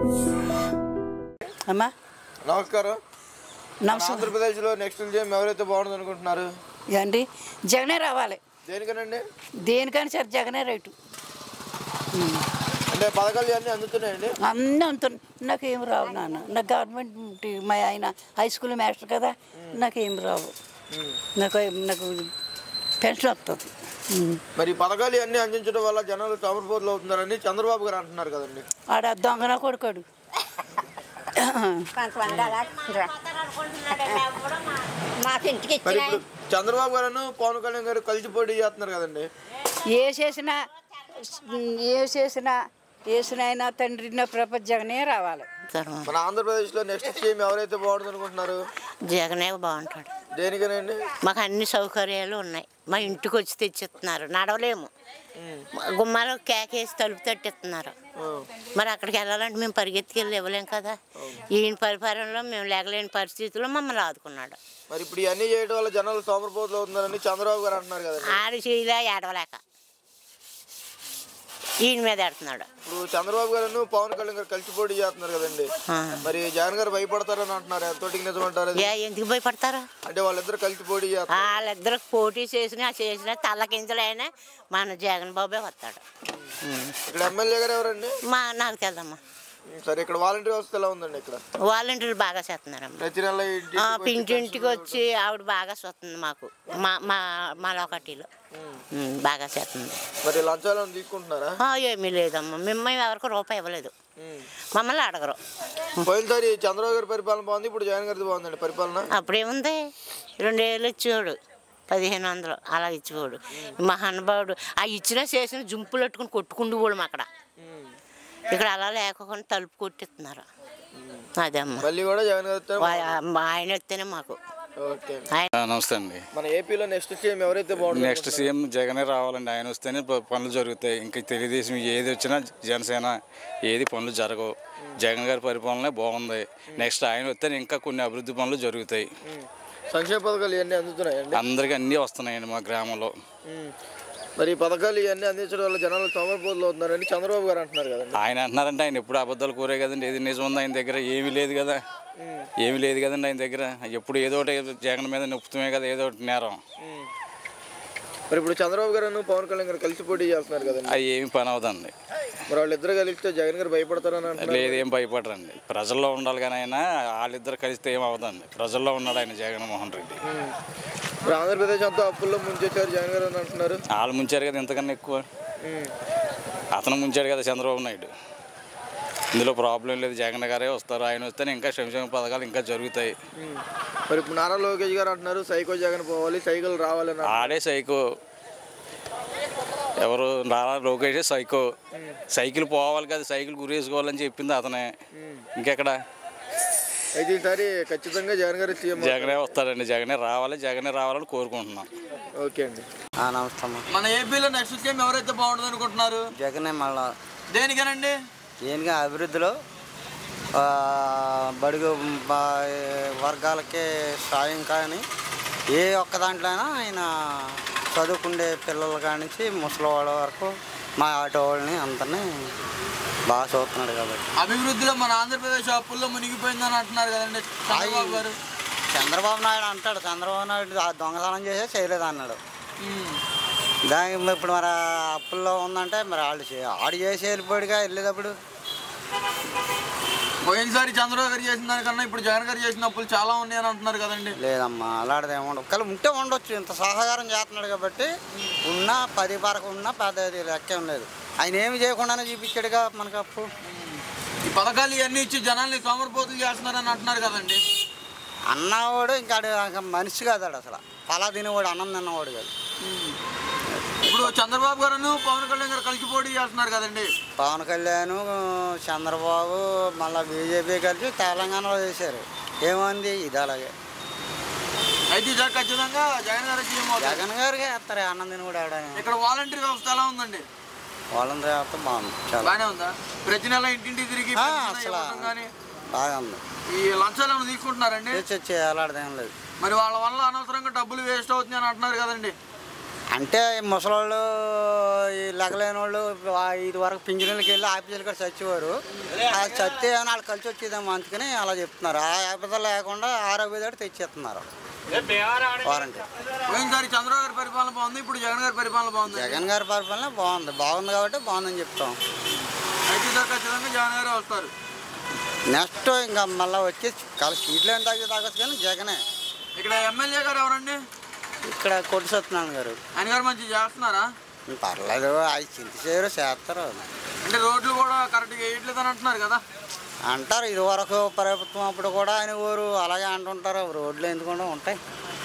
అమ్మా నమస్కారం మన నమస్కారం ఆంధ్రప్రదేశ్లో నెక్స్ట్ సీఎం ఎవరైతే బాగుంటుంది అనుకుంటున్నారు ఏంటి జగనే రావాలి దేనికనండి దేనికైనా సరే జగనే రైటు అంటే పథకాలు ఇవన్నీ అందుతున్నాయండి అన్నీ అంత నాకేం రావు నాన్న నాకు గవర్నమెంట్ మా ఆయన హై స్కూల్ మాస్టర్ కదా నాకేం రావు నాకు నాకు పెన్షన్ వస్తుంది ఉమ్. మరి ఈ పథకాలు ఇవన్నీ అందించడం వల్ల జనాలు తమరిపోతులు అవుతున్నారని చంద్రబాబు గారు అంటున్నారు కదండి ఆడ దొంగన కొడుకాడు కొంతమంది అలా రా. మాకు ఇంటికి మరి ఇచ్చిన ఇప్పుడు చంద్రబాబు గారు పవన్ కళ్యాణ్ గారు కలిసి పోటీ చేస్తున్నారు కదండి ఏ చేసినా ఏ చేసినా వేసినైనా తండ్రి నా ప్రపంచ జగనే రావాలి మన ఆంధ్రప్రదేశ్లో నెక్స్ట్ సీఎం ఎవరైతే బాగుంటుంది అనుకుంటున్నారు జగనే బాగుంటాడు దేనికనండి మాకు అన్ని సౌకర్యాలు ఉన్నాయి మా ఇంటికి వచ్చి తెచ్చిస్తున్నారు నడవలేము గుమ్మాలో కేకేసి తలుపు తట్టిస్తున్నారు మరి అక్కడికి వెళ్ళాలంటే మేము పరిగెత్తుకెళ్ళి ఇవ్వలేం కదా ఈయన పరిపాలనలో మేము లేగలేని పరిస్థితుల్లో మమ్మల్ని ఆదుకున్నాడు మరి ఇప్పుడు ఇవన్నీ చేయడం వల్ల జనాలు సోమరిపోతులు అవుతున్నారని చంద్రబాబు గారు అంటున్నారు కదండి ఆడి చేయలే ఏడవలేక ఈయన మీద ఎడుతున్నాడు ఇప్పుడు చంద్రబాబు గారు పవన్ కళ్యాణ్ గారు కలిసి పోటీ చేస్తున్నారు కదండి ఆ. మరి జగన్ గారు భయపడతారని అంటున్నారు ఎంతోటికి నిజమంటారు అది? ఏ ఎందుకు భయపడతారు అంటే వాళ్ళిద్దరు కలిసి పోటీ చేస్తారు వాళ్ళిద్దరికి పోటీ చేసినా చేసినా తల్లకింజలైనా మన జగన్ బాబే వస్తాడు ఉం. ఇక్కడ ఎమ్మెల్యే గారు ఎవరండి మా నాకు తెలదమ్మా సరే ఇక్కడ వాలంటీర్ వ్యవస్థ ఎలా ఉందండి ఇక్కడ వాలంటీర్లు బాగా చేస్తున్నారమ్మా ప్రతి నెల ఇంటికి ఆ, వచ్చి పింటింటికి వచ్చి ఆవిడ బాగా చూస్తుంది మాకు మా మా మా లోకటిలో ఉమ్, బాగా చేస్తుంది మరి లంచాలు ఏమైనా తీసుకుంటున్నారా ఆ, ఏమీ లేదమ్మా మిమ్మల్ని ఎవరికి రూపాయి ఇవ్వలేదు ఉం. మమ్మల్ని అడగరు పోయినసారి చంద్రబాబు గారి పరిపాలన బాగుంది ఇప్పుడు జగన్ గారిది బాగుందండి పరిపాలన అప్పుడేముంది రెండేళ్ళు ఇచ్చేవాడు పదిహేను వందలు అలా ఇచ్చేవాడు మహానుభావుడు ఆ ఇచ్చినా చేసిన జుంపులు పెట్టుకుని కొట్టుకుంటూ పోవడం అక్కడ ఇక్కడ అలా లేకుండా తలుపు కొట్టిస్తున్నారు అదే అమ్మా మళ్ళీ కూడా జగన్ గారితో వా- ఆయన వస్తేనే మాకు ఓకే ఆయన ఆ, నమస్తే అండి మన ఏపీలో నెక్స్ట్ సీఎం ఎవరైతే బాగుంటుంది నెక్స్ట్ సీఎం జగనే రావాలండి ఆయన వస్తేనే ప- పనులు జరుగుతాయి ఇంకా తెలుగుదేశం ఏది వచ్చినా జనసేన ఏది పనులు జరగవు జగన్ గారి పరిపాలన బాగుంది నెక్స్ట్ ఆయన వస్తేనే ఇంకా కొన్ని అభివృద్ధి పనులు జరుగుతాయి సంక్షేమ పథకాలు ఇవన్నీ అందుతున్నాయండి అందరికీ అన్నీ వస్తున్నాయండి మా గ్రామంలో ఉం. మరి ఈ పథకాలు ఇవన్నీ అందించడం వల్ల జనాలు తోమరపోతులు అవుతున్నారని చంద్రబాబు గారు అంటున్నారు కదండి ఆయన అంటున్నారంటే ఆయన ఎప్పుడు అబద్ధాలు కోరే కదండి ఏది నిజం ఉంది ఆయన దగ్గర ఏమీ లేదు కదా ఏమీ లేదు కదండి ఆయన దగ్గర ఎప్పుడు ఏదో ఒకటి జగన్ మీద నొప్పుతమే కదా ఏదో ఒకటి నేరం మరి ఇప్పుడు చంద్రబాబు గారు పవన్ కళ్యాణ్ గారు కలిసి పోటీ చేస్తున్నారు కదండి అది ఏమి పని అవుతుంది మరి వాళ్ళిద్దరు కలిస్తే జగన్ గారు భయపడతారని అంటున్నారు లేదు ఏం భయపడరండి ప్రజల్లో ఉండాలి కానీ ఆయన వాళ్ళిద్దరు కలిస్తే ఏం అవుతుంది ప్రజల్లో ఉన్నాడు ఆయన జగన్మోహన్ రెడ్డి ఇప్పుడు ఆంధ్రప్రదేశ్ అంతా అప్పుల్లో ముంచేశారు జగన్ గారు అని అంటున్నారు వాళ్ళు ముంచారు కదా ఇంతకన్నా ఎక్కువ ఉం. అతను ముంచాడు కదా చంద్రబాబు నాయుడు ఇందులో ప్రాబ్లం లేదు జగన్ గారే వస్తారు ఆయన వస్తేనే ఇంకా సంక్షేమ పథకాలు ఇంకా జరుగుతాయి ఉం. మరి ఇప్పుడు నారా లోకేష్ గారు అంటున్నారు సైకో జగన్ పోవాలి సైకిల్ రావాలని అంటున్నారు. ఆడే సైకో ఎవరు నారా లోకేష్ సైకో సైకిల్ పోవాలి కదా సైకిల్ గురేసుకోవాలని చెప్పింది అతనే ఇంకెక్కడ అయితే ఈసారి ఖచ్చితంగా జగన్ గారు సీఎం జగనే వస్తాడండి జగనే రావాలి జగనే రావాలని కోరుకుంటున్నాం ఓకే అండి నమస్తే అమ్మ మన ఏపీలో నెక్స్ట్ సీఎం ఎవరైతే బాగుంటుంది అనుకుంటున్నారు జగనే మళ్ళా దేనికనండి దేనిగా అభివృద్ధిలో ఆ, బడుగు బా- వర్గాలకి సాయం కానీ ఏ ఒక్క దాంట్లో అయినా ఆయన చదువుకుండే పిల్లల కానించి ముసలి వాళ్ళ వరకు మా ఆటో వాళ్ళని అందరినీ బాగా చూస్తున్నాడు కాబట్టి అభివృద్ధిలో మన ఆంధ్రప్రదేశ్ అప్పుల్లో మునిగిపోయిందని అంటున్నారు కదండి చంద్రబాబు గారు చంద్రబాబు నాయుడు అంటాడు చంద్రబాబు నాయుడు ఆ దొంగతనం చేసే చేయలేదు అన్నాడు దానికి ఇప్పుడు మరి ఆ అప్పుల్లో ఉందంటే మరి వాళ్ళు చే- ఆడు చేసి వెళ్ళిపోయాడుగా వెళ్ళేటప్పుడు పోయినసారి చంద్రబాబు గారు చేసిన దానికన్నా ఇప్పుడు జగన్ గారు చేసిన అప్పులు చాలా ఉన్నాయని అంటున్నారు కదండి లేదమ్మా అలాంటిది ఏమి ఒకవేళ ఉంటే ఉండొచ్చు ఇంత సహకారం చేస్తున్నాడు కాబట్టి ఉన్నా పది వరకు ఉన్నా పెద్ద లెక్కేం లేదు ఆయన ఏమి చేయకుండానే చూపించాడుగా మనకు అప్పు ఈ పథకాలు ఇవన్నీ ఇచ్చి జనాల్ని సోమరిపోతులు చేస్తున్నారని అంటున్నారు కదండి అన్నవాడు ఇంకా ఆడు ఇంకా మనిషి కాదు ఆడు అసలు పలా తినేవాడు అన్నం తిన్నవాడు కాదు ఇప్పుడు చంద్రబాబు గారు పవన్ కళ్యాణ్ గారు కలిసి పోటీ చేస్తున్నారు కదండి పవన్ కళ్యాణ్ చంద్రబాబు మళ్ళీ బీజేపీ కలిసి తెలంగాణలో చేశారు ఏమంది ఇది అలాగే అయితే ఈసారి ఖచ్చితంగా జగన్ గారు సీఎం అవుతారు జగన్ గారికి వేస్తారు అన్నం తినవాడు ఆడ ఇక్కడ వాలంటీర్ వ్యవస్థ ఎలా ఉందండి వాళ్ళందరూ వేస్తే బాగుంది చాలా బాగానే ఉందా ప్రతి నెల ఇంటింటి తిరిగి ఆ, పెన్షన్ అసలు ఇవ్వడం కానీ బాగా ఉంది ఈ లంచాలు ఏమైనా తీసుకుంటున్నారండి తెచ్చి అలాంటిది ఏం లేదు మరి వాళ్ళ వల్ల అనవసరంగా డబ్బులు వేస్ట్ అవుతుంది అని అంటున్నారు కదండి అంటే ముసలోళ్ళు ఈ లెగలేని వాళ్ళు ఇది వరకు పింఛన్లకి వెళ్ళి ఆఫీసులు కూడా చచ్చేవారు ఆ చస్తే ఏమైనా వాళ్ళు కలిసి వచ్చేదేమో అందుకని అలా చెప్తున్నారు ఆ ఆపద లేకుండా ఆరోగ్య దాటి తెచ్చేస్తున్నారు వారంటీ పోయినసారి చంద్రబాబు గారి పరిపాలన బాగుంది ఇప్పుడు జగన్ గారి పరిపాలన బాగుంది జగన్ గారి పరిపాలన బాగుంది బాగుంది కాబట్టి బాగుందని చెప్తాం అయితే ఈసారి ఖచ్చితంగా జగన్ గారే వస్తారు నెక్స్ట్ ఇంకా మళ్ళీ వచ్చి కలిసి సీట్లు ఏం తగ్గి తగ్గచ్చు కానీ జగనే ఇక్కడ ఎమ్మెల్యే గారు ఎవరండి ఇక్కడ కొట్టి సత్యనారాయణ గారు ఆయన గారు మంచి చేస్తున్నారా పర్లేదు అవి చింత చేయరు చేస్తారు అంటే రోడ్లు కూడా కరెక్ట్గా వేయట్లేదు అని అంటున్నారు కదా అంటారు ఇది వరకు ప్రభుత్వం అప్పుడు కూడా ఆయన ఊరు అలాగే అంటుంటారు రోడ్లు ఎందుకుండా ఉంటాయి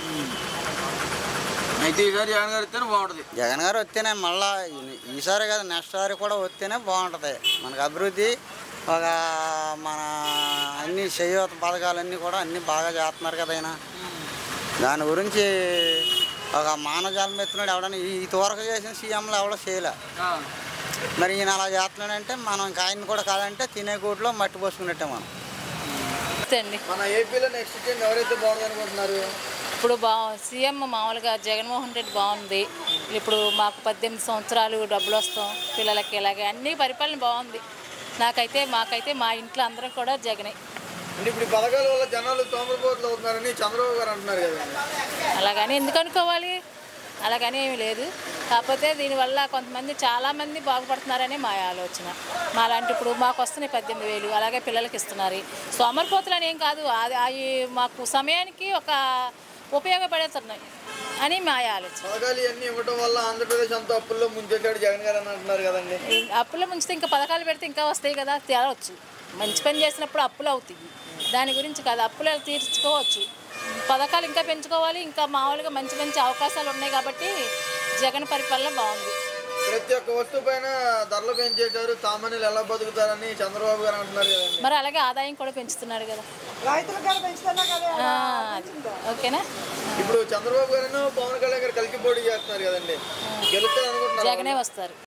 అయితే ఈసారి జగన్ గారు ఇస్తేనే బాగుంటుంది జగన్ గారు వస్తేనే మళ్ళా ఈ- ఈసారి కదా నెక్స్ట్ సారి కూడా వస్తేనే బాగుంటుంది మనకు అభివృద్ధి ఒక మన అన్ని చేయూత పథకాలన్నీ కూడా అన్నీ బాగా చేస్తున్నారు కదా ఆయన దాని గురించి ఒక మానవజాలం ఎత్తున్నాడు ఎవడన్నా ఈ ఇంతవరకు చేసిన సీఎంలు ఎవడో చేయలే మరి ఈయన అలా చేస్తున్నాడంటే మనం ఇంకా ఆయన కూడా కాదంటే తినే గూట్లో మట్టి పోసుకున్నట్టే మనం అండి మన ఏపీలో నెక్స్ట్ సీఎం ఎవరైతే బాగుంది అనుకుంటున్నారు ఇప్పుడు బా సీఎం మామూలుగా జగన్మోహన్ రెడ్డి బాగుంది ఇప్పుడు మాకు పద్దెనిమిది సంవత్సరాలు డబ్బులు వస్తాం పిల్లలకి ఇలాగే అన్ని పరిపాలన బాగుంది నాకైతే మాకైతే మా ఇంట్లో అందరం కూడా జగనే అంటే ఇప్పుడు ఈ పథకాల వల్ల జనాలు తోమరపోతులు అవుతున్నారని చంద్రబాబు గారు అంటున్నారు కదండి అలాగని ఎందుకు అనుకోవాలి అలాగని ఏమీ లేదు కాకపోతే దీనివల్ల కొంతమంది చాలామంది బాగుపడుతున్నారని మా ఆలోచన మా లాంటి ఇప్పుడు మాకు వస్తున్నాయి పద్దెనిమిది వేలు అలాగే పిల్లలకి ఇస్తున్నారు సోమరిపోతులు అని ఏం కాదు అది అవి మాకు సమయానికి ఒక ఉపయోగపడుతున్నాయి అని మా ఆలోచన పథకాలు ఇవన్నీ ఇవ్వడం వల్ల ఆంధ్రప్రదేశ్ అంతా అప్పుల్లో ముంచేశాడు జగన్ గారు అని అంటున్నారు కదండి ఈ అప్పుల ముంచితే ఇంకా పథకాలు పెడితే ఇంకా వస్తాయి కదా తేవచ్చు మంచి పని చేసినప్పుడు అప్పులు అవుతాయి దాని గురించి కాదు అప్పులు తీర్చుకోవచ్చు పథకాలు ఇంకా పెంచుకోవాలి ఇంకా మామూలుగా మంచి మంచి అవకాశాలు ఉన్నాయి కాబట్టి జగన్ పరిపాలన బాగుంది ప్రతి ఒక్క వస్తువు పైన ధరలు పెంచేశారు సామాన్యులు ఎలా బతుకుతారని చంద్రబాబు గారు అంటున్నారు కదండి మరి అలాగే ఆదాయం కూడా పెంచుతున్నాడు కదా ఆ, అది. ఓకేనా ఇప్పుడు చంద్రబాబు గారు పవన్ కళ్యాణ్ గారు కలిసి పోటీ చేస్తున్నారు కదండి గెలుస్తారు అనుకుంటున్నారు జగనే వస్తారు